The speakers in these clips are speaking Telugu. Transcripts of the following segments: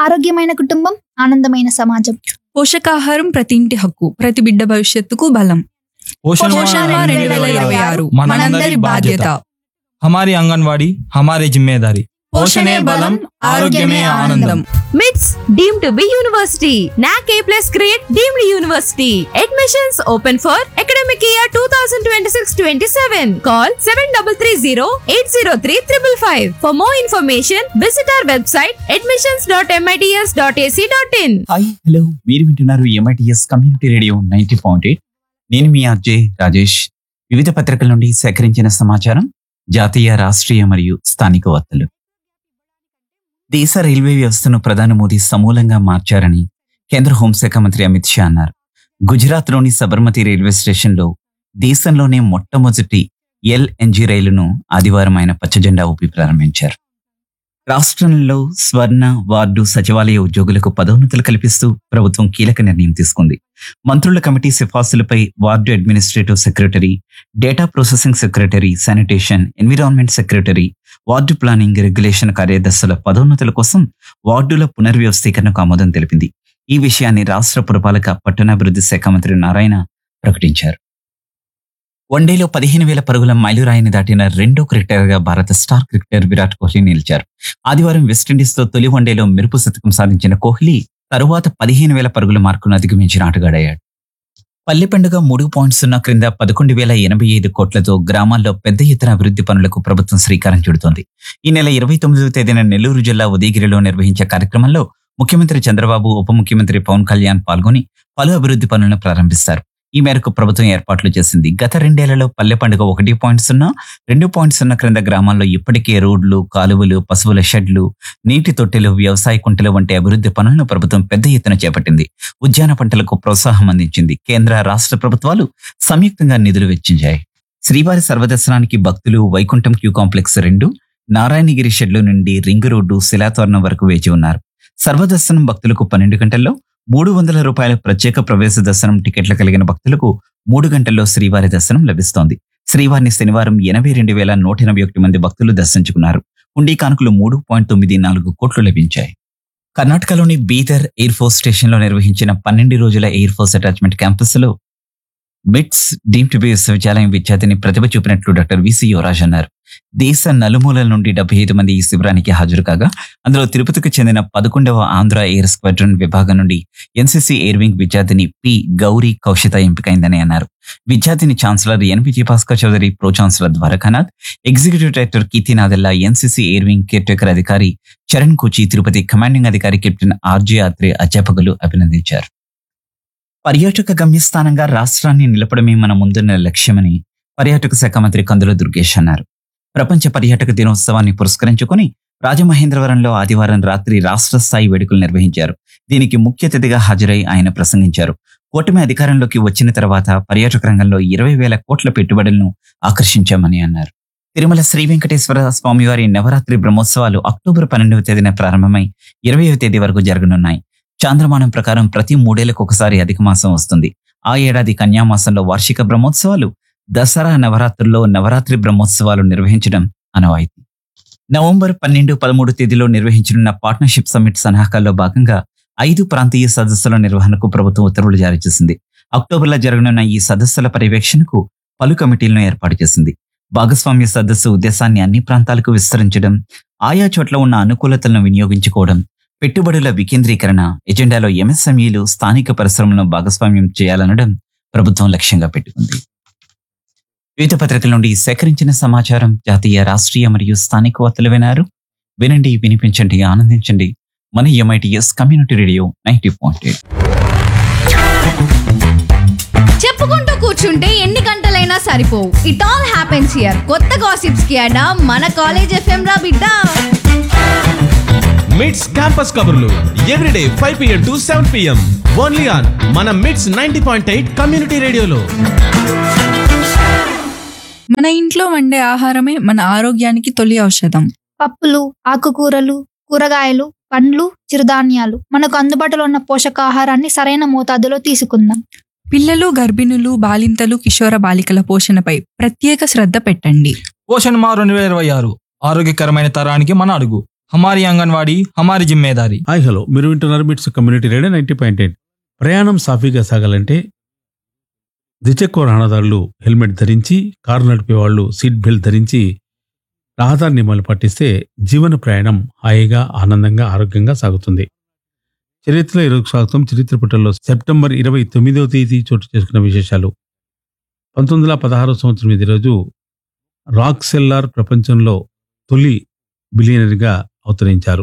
ఆరోగ్యమైన కుటుంబం ఆనందమైన సమాజం పోషకాహారం ప్రతి ఇంటి హక్కు ప్రతి బిడ్డ భవిష్యత్తుకు బలం पोषण పోషణ माह రెండు వేల ఇరవై ఆరు మనందరి బాధ్యత हमारी आंगनवाड़ी हमारी जिम्मेदारी పోషణే బలం ఆరోగ్యమే ఆనందం MITS deemed to be university. NAC A plus grade deemed university. Admissions open for academic year 2026-27. Call 7330-803-555. For more information, visit our website admissions.mits.ac.in. Hi hello మీరు వింటున్నారు MITS community radio ninety point eight నేను మీ ఆర్జే రాజేష్ వివిధ పత్రికల నుండి సేకరించిన సమాచారం జాతీయ రాష్ట్రీయ మరియు స్థానిక వార్తలు దేశ రైల్వే వ్యవస్థను ప్రధాని మోదీ సమూలంగా మార్చారని కేంద్ర హోంశాఖ మంత్రి అమిత్ షా అన్నారు గుజరాత్లోని సబర్మతి రైల్వే స్టేషన్లో దేశంలోనే మొట్టమొదటి ఎల్ఎన్జి రైలును ఆదివారం ఆయన పచ్చజెండా ఊపి ప్రారంభించారు రాష్ట్రంలో స్వర్ణ వార్డు సచివాలయ ఉద్యోగులకు పదోన్నతులు కల్పిస్తూ ప్రభుత్వం కీలక నిర్ణయం తీసుకుంది మంత్రుల కమిటీ సిఫార్సులపై ward administrative secretary data processing secretary sanitation environment secretary ward planning regulation కార్యదర్శుల పదోన్నతుల కోసం వార్డుల పునర్వ్యవస్థీకరణకు ఆమోదం తెలిపింది ఈ విషయాన్ని రాష్ట్ర పురపాలక పట్టణాభివృద్ధి శాఖ మంత్రి నారాయణ ప్రకటించారు వన్డేలో పదిహేను వేల పరుగుల మైలురాయిని దాటిన రెండో క్రికెటర్గా భారత స్టార్ క్రికెటర్ విరాట్ కోహ్లీ నిలిచారు ఆదివారం వెస్టిండీస్తో తొలి వన్డేలో మెరుపు శతకం సాధించిన కోహ్లీ తరువాత పదిహేను వేల పరుగుల మార్కును అధిగమించిన ఆటగాడయ్యాడు పల్లె పండుగ మూడు పాయింట్ సున్నా క్రింద పదకొండు వేల ఎనభై ఐదు కోట్లతో గ్రామాల్లో పెద్ద ఎత్తున అభివృద్ధి పనులకు ప్రభుత్వం శ్రీకారం చుడుతోంది ఈ నెల ఇరవై తొమ్మిదవ తేదీన నెల్లూరు జిల్లా ఉదయగిరిలో నిర్వహించే కార్యక్రమంలో ముఖ్యమంత్రి చంద్రబాబు ఉప ముఖ్యమంత్రి పవన్ కళ్యాణ్ పాల్గొని పలు అభివృద్ధి పనులను ప్రారంభిస్తారు ఈ మేరకు ప్రభుత్వం ఏర్పాట్లు చేసింది గత రెండేళ్లలో పల్లె పండుగ ఒకటి పాయింట్ సున్నా రెండు పాయింట్ సున్నా క్రింద గ్రామాల్లో ఇప్పటికే రోడ్లు కాలువలు పశువుల షెడ్లు నీటి తొట్టెలు వ్యవసాయ కుంటలు వంటి అభివృద్ధి పనులను ప్రభుత్వం పెద్ద ఎత్తున చేపట్టింది ఉద్యాన పంటలకు ప్రోత్సాహం అందించింది కేంద్ర రాష్ట్ర ప్రభుత్వాలు సంయుక్తంగా నిధులు వెచ్చించాయి శ్రీవారి సర్వదర్శనానికి భక్తులు వైకుంఠం క్యూ కాంప్లెక్స్ రెండు నారాయణగిరి షెడ్లు నుండి రింగ్ రోడ్డు శిలాతోరణం వరకు వేచి ఉన్నారు సర్వదర్శనం భక్తులకు పన్నెండు గంటల్లో మూడు వందల రూపాయల ప్రత్యేక ప్రవేశ దర్శనం టికెట్లు కలిగిన భక్తులకు మూడు గంటల్లో శ్రీవారి దర్శనం లభిస్తోంది శ్రీవారిని శనివారం ఎనభై రెండు వేల నూట ఎనభై ఒకటి మంది భక్తులు దర్శించుకున్నారు హుండీ కానుకలు మూడు పాయింట్ తొమ్మిది నాలుగు కోట్లు లభించాయి కర్ణాటకలోని బీదర్ ఎయిర్ ఫోర్స్ స్టేషన్ లో నిర్వహించిన పన్నెండు రోజుల ఎయిర్ ఫోర్స్ అటాచ్మెంట్ క్యాంపస్ లో మిట్స్ డీమ్ టు బి విశ్వవిద్యాలయం విద్యార్థిని ప్రతిభ చూపినట్లు డాక్టర్ విసి యువరాజ్ అన్నారు దేశ నలుమూలల నుండి డెబ్బై ఐదు మంది ఈ శిబిరానికి హాజరు కాగా అందులో తిరుపతికి చెందిన పదకొండవ ఆంధ్ర ఎయిర్ స్క్వాడ్రన్ విభాగం నుండి ఎన్సీసీ ఎయిర్ వింగ్ విద్యార్థిని పి గౌరీ కౌశిత ఎంపికైందని అన్నారు విద్యార్థిని chancellor N Vijayabhaskar Chowdary pro chancellor Dwarakanath executive director Keerthi Nadella NCC air wing caretaker అధికారి చరణ్ కుచి తిరుపతి కమాండింగ్ అధికారి కెప్టెన్ ఆర్జే ఆత్రే అధ్యాపకులు అభినందించారు పర్యాటక గమ్యస్థానంగా రాష్ట్రాన్ని నిలపడమే మన ముందున్న లక్ష్యమని పర్యాటక శాఖ మంత్రి కందుల దుర్గేష్ అన్నారు ప్రపంచ పర్యాటక దినోత్సవాన్ని పురస్కరించుకొని రాజమహేంద్రవరంలో ఆదివారం రాత్రి రాష్ట్ర స్థాయి వేడుకలు నిర్వహించారు దీనికి ముఖ్య అతిథిగా హాజరై ఆయన ప్రసంగించారు కూటమి అధికారంలోకి వచ్చిన తర్వాత పర్యాటక రంగంలో ఇరవై వేల కోట్ల పెట్టుబడులను ఆకర్షించామని అన్నారు తిరుమల శ్రీ వెంకటేశ్వర స్వామివారి నవరాత్రి బ్రహ్మోత్సవాలు అక్టోబర్ పన్నెండవ తేదీన ప్రారంభమై ఇరవైవ తేదీ వరకు జరగనున్నాయి చాంద్రమానం ప్రకారం ప్రతి మూడేళ్లకు ఒకసారి అధిక మాసం వస్తుంది ఆ ఏడాది కన్యామాసంలో వార్షిక బ్రహ్మోత్సవాలు దసరా నవరాత్రుల్లో నవరాత్రి బ్రహ్మోత్సవాలు నిర్వహించడం అనవాయితీ నవంబర్ పన్నెండు పదమూడు తేదీలో నిర్వహించనున్న పార్ట్నర్షిప్ సమ్మిట్ సన్నాహకాల్లో భాగంగా ఐదు ప్రాంతీయ సదస్సుల నిర్వహణకు ప్రభుత్వం ఉత్తర్వులు జారీ చేసింది అక్టోబర్లో జరగనున్న ఈ సదస్సుల పర్యవేక్షణకు పలు కమిటీలను ఏర్పాటు చేసింది భాగస్వామ్య సదస్సు ఉద్దేశాన్ని అన్ని ప్రాంతాలకు విస్తరించడం ఆయా చోట్ల ఉన్న అనుకూలతలను వినియోగించుకోవడం పెట్టుబడుల వికేంద్రీకరణ ఎజెండాలో ఎంఎస్ఎంఈలు స్థానిక పరిశ్రమలను భాగస్వామ్యం చేయాలనడం ప్రభుత్వం లక్ష్యంగా పెట్టుకుంది వివిధ పత్రికల నుండి సేకరించిన సమాచారం జాతీయ రాష్ట్రీయ మరియు స్థానిక వార్తలు వినారు వినండి వినిపించండి ఆనందించండి మన MITS community radio ninety point eight చెప్పుకుంటూ కూర్చుంటే ఎన్ని గంటలైనా సరిపోవు ఇట్ ఆల్ హ్యాపెన్స్ హియర్ కొత్త గాసిప్స్ కి అడా మన కాలేజ్ ఎఫ్ఎం రా బిడ్డ మిట్స్ క్యాంపస్ కబుర్లు everyday five PM to seven PM only on మన MITS ninety point eight community రేడియోలో మన ఇంట్లో వండే ఆహారమే మన ఆరోగ్యానికి తొలి ఔషధం పప్పులు ఆకుకూరలు కూరగాయలు పండ్లు చిరుధాన్యాలు మనకు అందుబాటులో ఉన్న పోషకాహారాన్ని సరైన మోతాదులో తీసుకుందాం పిల్లలు గర్భిణులు బాలింతలు కిషోర బాలికల పోషణపై ప్రత్యేక శ్రద్ధ పెట్టండి పోషణ్ మా రెండు వేల ఇరవై ఆరు ఆరోగ్యకరమైన తరానికి మన అడుగు हमारी आंगनवाड़ी हमारी जिम्मेदारी హాయ్ హలో మీరు వింటున్నారు MITS community radio ninety point eight ప్రయాణం సాఫీగా సాగాలంటే ద్విచక్ర వాహనదారులు హెల్మెట్ ధరించి కారు నడిపే వాళ్ళు సీట్ బెల్ట్ ధరించి రహదారి నియమాలు పాటిస్తే జీవన ప్రయాణం హాయిగా ఆనందంగా ఆరోగ్యంగా సాగుతుంది చరిత్రలో ఈరోజు స్వాగతం చరిత్ర పుటల్లో సెప్టెంబర్ ఇరవై తొమ్మిదవ తేదీ చోటు చేసుకున్న విశేషాలు పంతొమ్మిది వందల పదహారవ సంవత్సరం ఇది రోజు రాక్ సెల్లార్ ప్రపంచంలో తొలి బిలియనరీగా అవతరించారు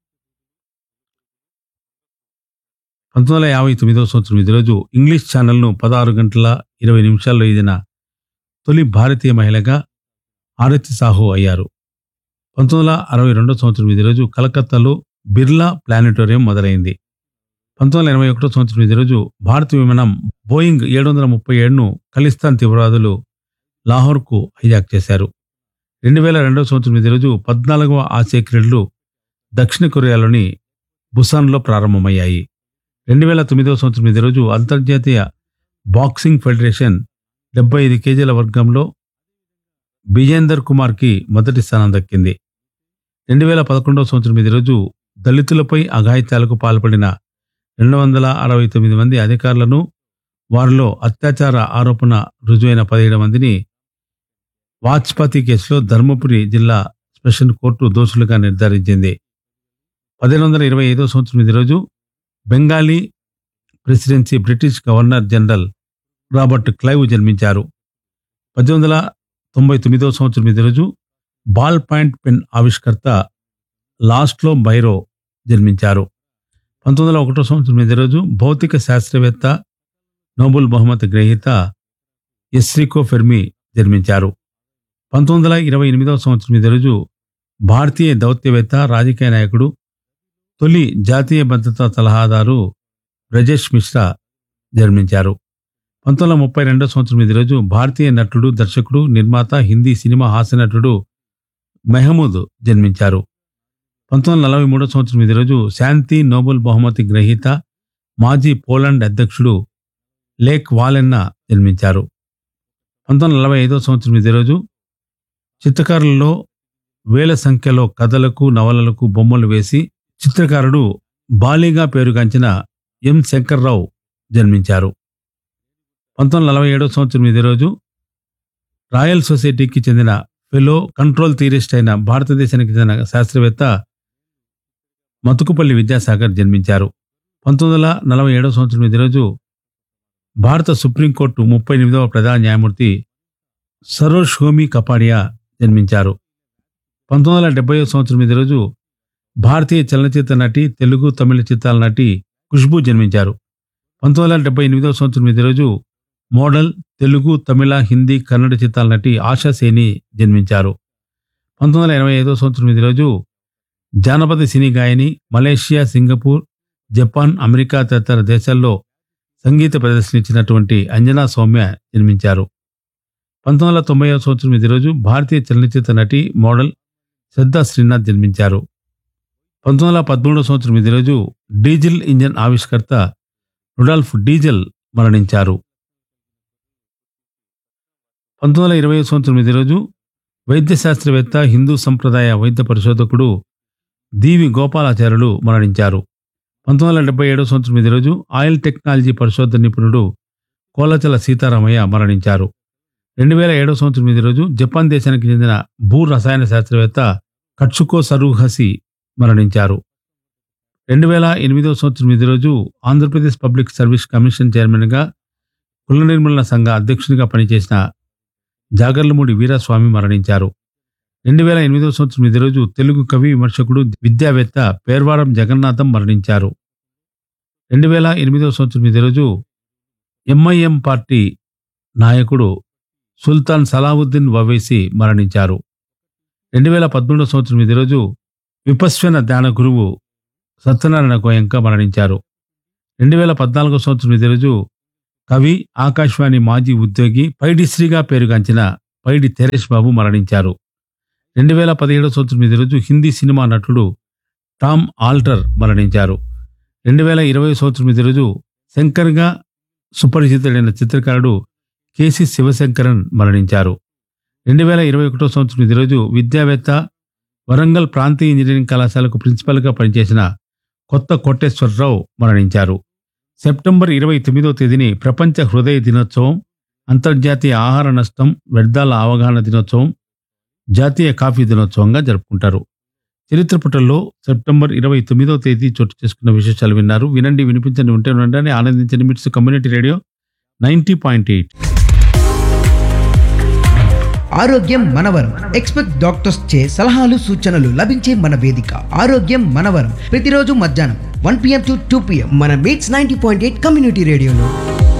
పంతొమ్మిది వందల యాభై తొమ్మిదవ సంవత్సరం ఇది రోజు ఇంగ్లీష్ ఛానల్ను పదహారు గంటల ఇరవై నిమిషాల్లో ఇదిన తొలి భారతీయ మహిళగా ఆరతి సాహు అయ్యారు పంతొమ్మిది వందల అరవై రెండవ సంవత్సరం ఇది రోజు కలకత్తాలో బిర్లా ప్లానెటోరియం మొదలైంది పంతొమ్మిది వందల ఎనభై ఒకటో సంవత్సరం ఇది రోజు భారత విమానం బోయింగ్ ఏడు వందల ముప్పై ఏడును ఖలిస్తాన్ తీవ్రవాదులు లాహోర్కు హైజాక్ చేశారు రెండు వేల రెండవ సంవత్సరం ఇది రోజు పద్నాలుగవ ఆసియా క్రీడలు దక్షిణ కొరియాలోని బుసాన్లో ప్రారంభమయ్యాయి రెండు వేల తొమ్మిదవ సంవత్సరం ఇది రోజు అంతర్జాతీయ బాక్సింగ్ ఫెడరేషన్ డెబ్బై ఐదు కేజీల వర్గంలో విజేందర్ కుమార్కి మొదటి స్థానం దక్కింది రెండు వేల పదకొండవ సంవత్సరం ఇది రోజు దళితులపై అఘాయిత్యాలకు పాల్పడిన రెండు వందల అరవై తొమ్మిది మంది అధికారులను వారిలో అత్యాచార ఆరోపణ రుజువైన పదిహేడు మందిని వాజ్పతి కేసులో ధర్మపురి జిల్లా స్పెషల్ కోర్టు దోషులుగా నిర్ధారించింది పదిహేను వందల ఇరవై ఐదో సంవత్సరం ఇది రోజు Bengali presidency British governor general Robert Clive జన్మించారు పద్దెనిమిది వందల తొంభై తొమ్మిదో సంవత్సరం ఇది రోజు బాల్ పాయింట్ పెన్ ఆవిష్కర్త లాస్ట్లో బైరో జన్మించారు పంతొమ్మిది వందల ఒకటో సంవత్సరం ఇది రోజు భౌతిక శాస్త్రవేత్త నోబెల్ బహుమతి గ్రహీత ఎస్రికో ఫెర్మి జన్మించారు పంతొమ్మిది వందల ఇరవై ఎనిమిదవ సంవత్సరం ఇది రోజు భారతీయ దౌత్యవేత్త రాజకీయ నాయకుడు తొలి జాతీయ భద్రతా సలహాదారు బ్రజేష్ మిశ్రా జన్మించారు పంతొమ్మిది వందల ముప్పై రెండవ సంవత్సరం ఇది రోజు భారతీయ నటుడు దర్శకుడు నిర్మాత హిందీ సినిమా హాస్య నటుడు మెహమూద్ జన్మించారు పంతొమ్మిది వందల నలభై మూడవ సంవత్సరం ఇది రోజు శాంతి నోబెల్ బహుమతి గ్రహీత మాజీ పోలాండ్ అధ్యక్షుడు లేక్ వాలెన్న జన్మించారు పంతొమ్మిది వందల నలభై ఐదవ సంవత్సరం ఇది రోజు చిత్రకారులలో వేల సంఖ్యలో కథలకు నవలలకు బొమ్మలు వేసి చిత్రకారుడు బాలీగా పేరుగాంచిన ఎం శంకర్రావు జన్మించారు పంతొమ్మిది వందల నలభై ఏడవ సంవత్సరం ఇదే రోజు రాయల్ సొసైటీకి చెందిన ఫెలో కంట్రోల్ థియరిస్ట్ అయిన భారతదేశానికి చెందిన శాస్త్రవేత్త మతుకుపల్లి విద్యాసాగర్ జన్మించారు పంతొమ్మిది వందల నలభై ఏడవ సంవత్సరం ఇదే రోజు భారత సుప్రీంకోర్టు ముప్పై ఎనిమిదవ ప్రధాన న్యాయమూర్తి సరోజ్ హోమీ కపాడియా జన్మించారు పంతొమ్మిది వందల డెబ్బై సంవత్సరం ఇదే రోజు భారతీయ చలనచిత్ర నటి తెలుగు తమిళ చిత్రాల నటి ఖుష్బూ జన్మించారు పంతొమ్మిది వందల డెబ్బై ఎనిమిదవ సంవత్సరం ఇదే రోజు మోడల్ తెలుగు తమిళ హిందీ కన్నడ చిత్రాల నటి ఆశా సేని జన్మించారు పంతొమ్మిది వందల ఎనభై ఐదవ సంవత్సరం ఇదే రోజు జానపద సినీ గాయని మలేషియా సింగపూర్ జపాన్ అమెరికా తదితర దేశాల్లో సంగీత ప్రదర్శన ఇచ్చినటువంటి అంజనా సౌమ్య జన్మించారు పంతొమ్మిది వందల తొంభై సంవత్సరం ఇదే రోజు భారతీయ చలనచిత్ర నటి మోడల్ శ్రద్ధా శ్రీనాథ్ జన్మించారు పంతొమ్మిది వందల పదమూడవ సంవత్సరం ఇదే రోజు డీజిల్ ఇంజన్ ఆవిష్కర్త రుడాల్ఫ్ డీజిల్ మరణించారు పంతొమ్మిది వందల ఇరవై సంవత్సరం ఇదే రోజు వైద్య శాస్త్రవేత్త హిందూ సంప్రదాయ వైద్య పరిశోధకుడు దీవి గోపాలాచార్యులు మరణించారు పంతొమ్మిది వందల డెబ్బై ఏడవ సంవత్సరం ఇదే రోజు ఆయిల్ టెక్నాలజీ పరిశోధన నిపుణుడు కోలచల సీతారామయ్య మరణించారు రెండు వేల ఏడవ సంవత్సరం ఇదే రోజు జపాన్ దేశానికి చెందిన భూ రసాయన శాస్త్రవేత్త కట్సుకో సరూహసి మరణించారు రెండు వేల ఎనిమిదవ సంవత్సరం ఇదే రోజు ఆంధ్రప్రదేశ్ పబ్లిక్ సర్వీస్ కమిషన్ చైర్మన్గా కుల నిర్మూలన సంఘ అధ్యక్షునిగా పనిచేసిన జాగర్లమూడి వీరస్వామి మరణించారు రెండు వేల ఎనిమిదవ సంవత్సరం ఇదే రోజు తెలుగు కవి విమర్శకుడు విద్యావేత్త పేర్వారం జగన్నాథం మరణించారు రెండు వేల ఎనిమిదవ సంవత్సరం ఇదే రోజు ఎంఐఎం పార్టీ నాయకుడు సుల్తాన్ సలావుద్దీన్ వవేసి మరణించారు రెండు వేల పదమూడవ సంవత్సరం ఇదే రోజు విపశ్వన ధ్యాన గురువు సత్యనారాయణ గోయంక మరణించారు రెండు వేల పద్నాలుగో సంవత్సరం ఇదే రోజు కవి ఆకాశవాణి మాజీ ఉద్యోగి పైడిశ్రీగా పేరుగాంచిన పైడి తెరేష్ బాబు మరణించారు రెండు వేల పదిహేడో సంవత్సరం ఇదే రోజు హిందీ సినిమా నటుడు టామ్ ఆల్టర్ మరణించారు రెండు వేల ఇరవై సంవత్సరం ఇదే రోజు శంకర్గా సుపరిచితుడైన చిత్రకారుడు కేసి శివశంకరన్ మరణించారు రెండు వేల ఇరవై ఒకటో సంవత్సరం ఇదే రోజు విద్యావేత్త వరంగల్ ప్రాంతీయ ఇంజనీరింగ్ కళాశాలకు ప్రిన్సిపల్గా పనిచేసిన కొత్త కోటేశ్వరరావు మరణించారు సెప్టెంబర్ ఇరవై తొమ్మిదో తేదీని ప్రపంచ హృదయ దినోత్సవం అంతర్జాతీయ ఆహార నష్టం వ్యర్థాల అవగాహన దినోత్సవం జాతీయ కాఫీ దినోత్సవంగా జరుపుకుంటారు చరిత్ర పుటల్లో సెప్టెంబర్ ఇరవై తొమ్మిదో తేదీ చోటు చేసుకున్న విశేషాలు విన్నారు వినండి వినిపించండి ఉంటే ఉండండి ఆనందించండి MITS community radio ninety point eight ఆరోగ్యం మనవరం ఎక్స్పెక్ట్ డాక్టర్స్ చే సలహాలు సూచనలు లభించే మన వేదిక ఆరోగ్యం మనవరం ప్రతిరోజు మధ్యాహ్నం one PM to two PM మన MITS ninety point eight community రేడియోలో